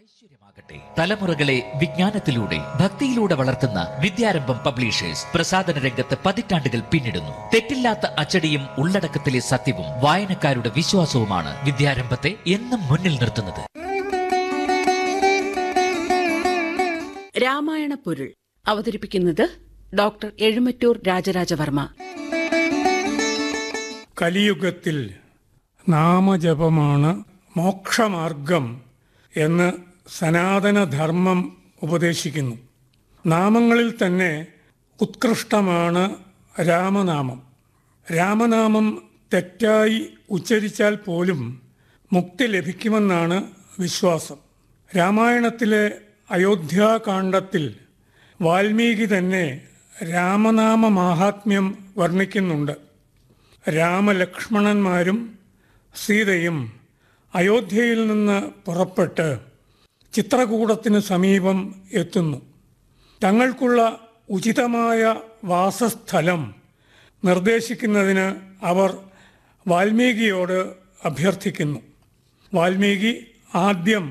ഐശ്വര്യമാകട്ടെ തലമുറകളെ വിജ്ഞാനത്തിലൂടെ ഭക്തിയിലൂടെ വളർത്തുന്ന വിദ്യാരംഭം പബ്ലിഷേഴ്സ് പ്രസാദന രംഗത്ത് പതിറ്റാണ്ടുകൾ പിന്നിടുന്നു തെറ്റില്ലാത്ത അച്ചടിയും ഉള്ളടക്കത്തിലെ സത്യവും വായനക്കാരുടെ വിശ്വാസവുമാണ് വിദ്യാരംഭത്തെ എന്നും മുന്നിൽ നിർത്തുന്നത് രാമായണ പൊരുൾ അവതരിപ്പിക്കുന്നത് ഡോക്ടർ എഴുമറ്റൂർ രാജരാജവർമ്മ കലിയുഗത്തിൽ നാമജപമാണ് മോക്ഷമാർഗം എന്ന് സനാതനധർമ്മം ഉപദേശിക്കുന്നു നാമങ്ങളിൽ തന്നെ ഉത്കൃഷ്ടമാണ് രാമനാമം രാമനാമം തെറ്റായി ഉച്ചരിച്ചാൽ പോലും മുക്തി ലഭിക്കുമെന്നാണ് വിശ്വാസം രാമായണത്തിലെ അയോധ്യാകാന്ഡത്തിൽ വാൽമീകി തന്നെ രാമനാമ മാഹാത്മ്യം വർണ്ണിക്കുന്നുണ്ട് രാമലക്ഷ്മണന്മാരും സീതയും അയോധ്യയിൽ നിന്ന് പുറപ്പെട്ട് ചിത്രകൂടത്തിന് സമീപം എത്തുന്നു തങ്ങൾക്കുള്ള ഉചിതമായ വാസസ്ഥലം നിർദ്ദേശിക്കുന്നതിന് അവർ വാൽമീകിയോട് അഭ്യർത്ഥിക്കുന്നു വാൽമീകി ആദ്യം